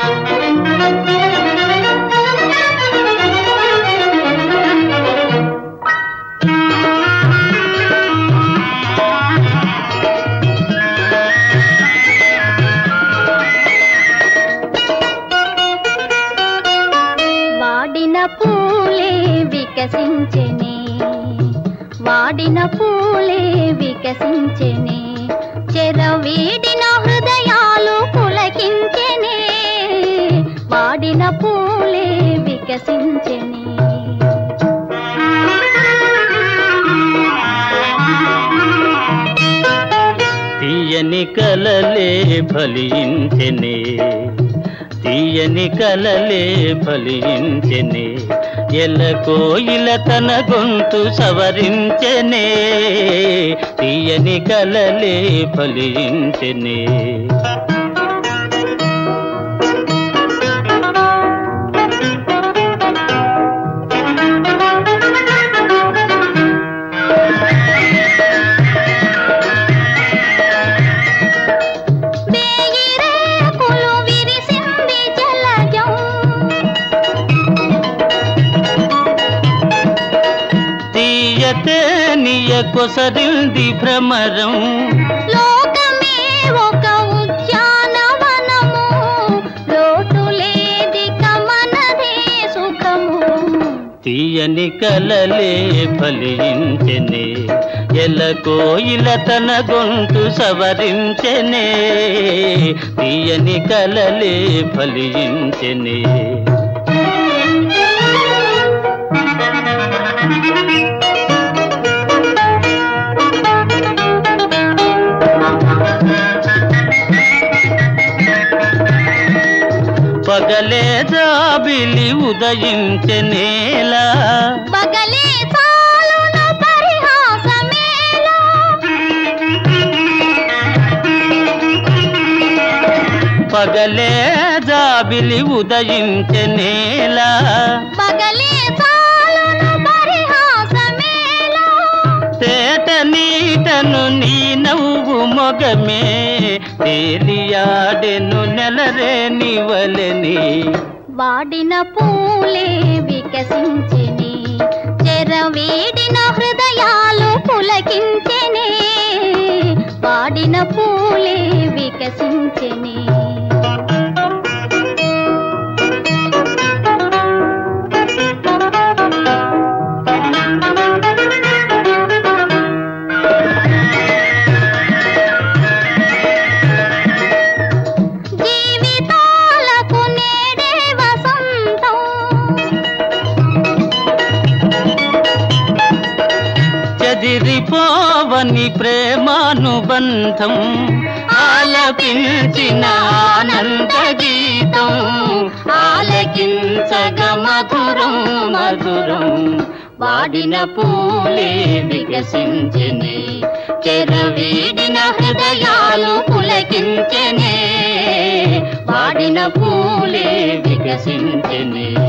వాడిన పూలే వికసించెనే వాడిన పూలే వికసించెనే చెరవీడిన హృదయాలు పులకించెనే వాడిన పూలే వికసించెనే తీయని కలలే ఫలించెనే తీయని కలలే ఫలించెనే ఎల్ల కోయిల తన గొంతు సవరించెనే తీయని కలలే ఫలించెనే వేయి రేకులు విరిసింది జలజం తీయతే నియ కొసరింది భ్రమరం లోకమే ఒక ఉద్యానవనము లోటు లేదిక మనదే సుఖము తీయని కలలే ఫలించెనే ఎల కోయిల తన గొంతు సవరించెనే తీయని కలలే ఫలించెనే పగలే జాబిలి ఉదయించెనేలా పగలే చాలున పరిహాసమేలా పగలే జాబిలి ఉదయించెనేలా పగలే చాలున పరిహాసమేలా తేట నీటను నీ నవ్వు మొగమే తేలియాడెను నెలరే నివలని వాడిన పూలే వికసించెని చెరవేడిన హృదయాలు పులకించెనే వాడిన పూలే వికసించెని జీవితాలకు నేడే వసంతం చదిరిపోవని ప్రేమానుబంధం ఆలపించిన ఆనంద గీతం ఆలకించగ మధురం మధురం వాడిన పూలే వికసించనే చెరవీడిన హృదయాలు పులకించనే వాడిన పూలే వికసించనే